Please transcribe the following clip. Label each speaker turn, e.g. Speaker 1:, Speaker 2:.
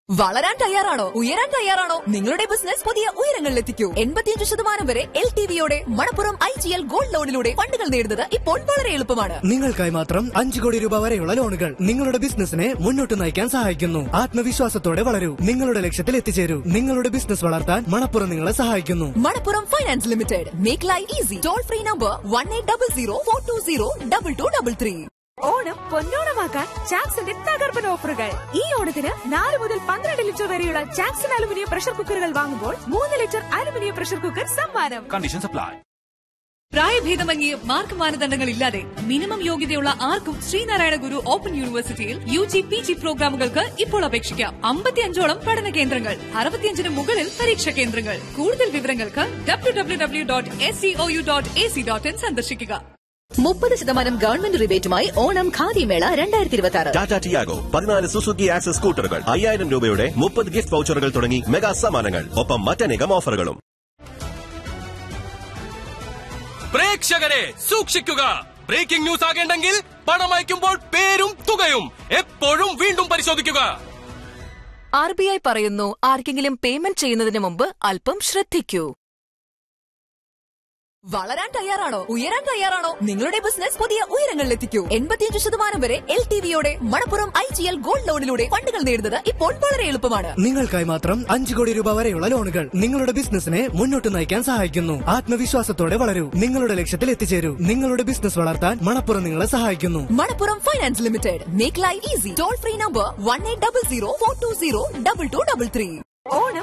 Speaker 1: വളരാൻ തയ്യാറാണോ ഉയരാൻ തയ്യാറാണോ നിങ്ങളുടെ ബിസിനസ് പുതിയ ഉയരങ്ങളിലെത്തിക്കൂ എൺപത്തിയഞ്ച് ശതമാനം വരെ എൽ ടി വിയോടെ Manappuram I G L gold ലോണിലൂടെ ഫണ്ടുകൾ നേടുന്നത് ഇപ്പോൾ വളരെ എളുപ്പമാണ്
Speaker 2: നിങ്ങൾക്കായി മാത്രം അഞ്ചു കോടി രൂപ വരെയുള്ള ലോണുകൾ നിങ്ങളുടെ ബിസിനസിനെ മുന്നോട്ട് നയിക്കാൻ സഹായിക്കുന്നു ആത്മവിശ്വാസത്തോടെ വളരൂ നിങ്ങളുടെ ലക്ഷ്യത്തിൽ എത്തിച്ചേരൂ നിങ്ങളുടെ ബിസിനസ് വളർത്താൻ മണപ്പുറം നിങ്ങളെ സഹായിക്കുന്നു
Speaker 1: Manappuram finance limited make life easy toll free number one eight double zero four two zero double two double three
Speaker 3: Onam പൊന്നോണമാക്കാൻ ചാക്സിന്റെ തകർപ്പൻ ഓഫറുകൾ ഈ ഓണത്തിന് നാല് മുതൽ പന്ത്രണ്ട് ലിറ്റർ വരെയുള്ള ചാക്സൺ അലുമിനിയം പ്രഷർ കുക്കറുകൾ വാങ്ങുമ്പോൾ മൂന്ന് ലിറ്റർ അലുമിനിയം പ്രഷർ കുക്കർ സമ്മാനം
Speaker 4: Conditions apply.
Speaker 5: പ്രായഭേദമന്യേ മാർക്ക് മാനദണ്ഡങ്ങൾ ഇല്ലാതെ മിനിമം യോഗ്യതയുള്ള ആർക്കും ശ്രീനാരായണ ഗുരു ഓപ്പൺ യൂണിവേഴ്സിറ്റിയിൽ യു ജി പി ജി പ്രോഗ്രാമുകൾക്ക് ഇപ്പോൾ അപേക്ഷിക്കാം അമ്പത്തിയഞ്ചോളം പഠന കേന്ദ്രങ്ങൾ അറുപത്തിയഞ്ചിന് മുകളിൽ പരീക്ഷാ കേന്ദ്രങ്ങൾ കൂടുതൽ വിവരങ്ങൾക്ക് W W W dot S C O U dot A C dot in സന്ദർശിക്കുക
Speaker 1: മുപ്പത് ശതമാനം ഗവൺമെന്റ് റിബേറ്റുമായി ഓണം ഖാദി മേള രണ്ടായിരത്തി ഇരുപത്തി ആറ്
Speaker 6: ടാറ്റ ടിയാഗോ പതിനാല് സുസുക്കി ആക്സസ് സ്കൂട്ടറുകൾ അയ്യായിരം രൂപയുടെ മുപ്പത് ഗിഫ്റ്റ് വൗച്ചറുകൾ തുടങ്ങി മെഗാ സമ്മാനങ്ങൾ ഒപ്പം മറ്റനേകം ഓഫറുകളും
Speaker 4: പ്രേക്ഷകരെ സൂക്ഷിക്കുക ബ്രേക്കിംഗ് ന്യൂസ് ആകേണ്ടെങ്കിൽ പണം അയക്കുമ്പോൾ പേരും തുകയും എപ്പോഴും വീണ്ടും പരിശോധിക്കുക
Speaker 1: ആർ ബി ഐ പറയുന്നു ആർക്കെങ്കിലും പേയ്മെന്റ് ചെയ്യുന്നതിന് മുമ്പ് അല്പം ശ്രദ്ധിക്കൂ വളരാൻ തയ്യാറാണോ ഉയരാൻ തയ്യാറാണോ നിങ്ങളുടെ ബിസിനസ് പുതിയ ഉയരങ്ങളിലെത്തിക്കൂ എൺപത്തിയഞ്ച് ശതമാനം വരെ എൽ ടി വിയോടെ Manappuram I G L gold ലോണിലൂടെ ഫണ്ടുകൾ നേടുന്നത് ഇപ്പോൾ വളരെ എളുപ്പമാണ്
Speaker 2: നിങ്ങൾക്കായി മാത്രം അഞ്ചു കോടി രൂപ വരെയുള്ള ലോണുകൾ നിങ്ങളുടെ ബിസിനസിനെ മുന്നോട്ട് നയിക്കാൻ സഹായിക്കുന്നു ആത്മവിശ്വാസത്തോടെ വളരൂ നിങ്ങളുടെ ലക്ഷ്യത്തിൽ എത്തിച്ചേരൂ നിങ്ങളുടെ ബിസിനസ് വളർത്താൻ മണപ്പുറം നിങ്ങളെ സഹായിക്കുന്നു
Speaker 1: Manappuram finance limited make life easy toll free number one eight double zero four two zero double two double three
Speaker 3: Onam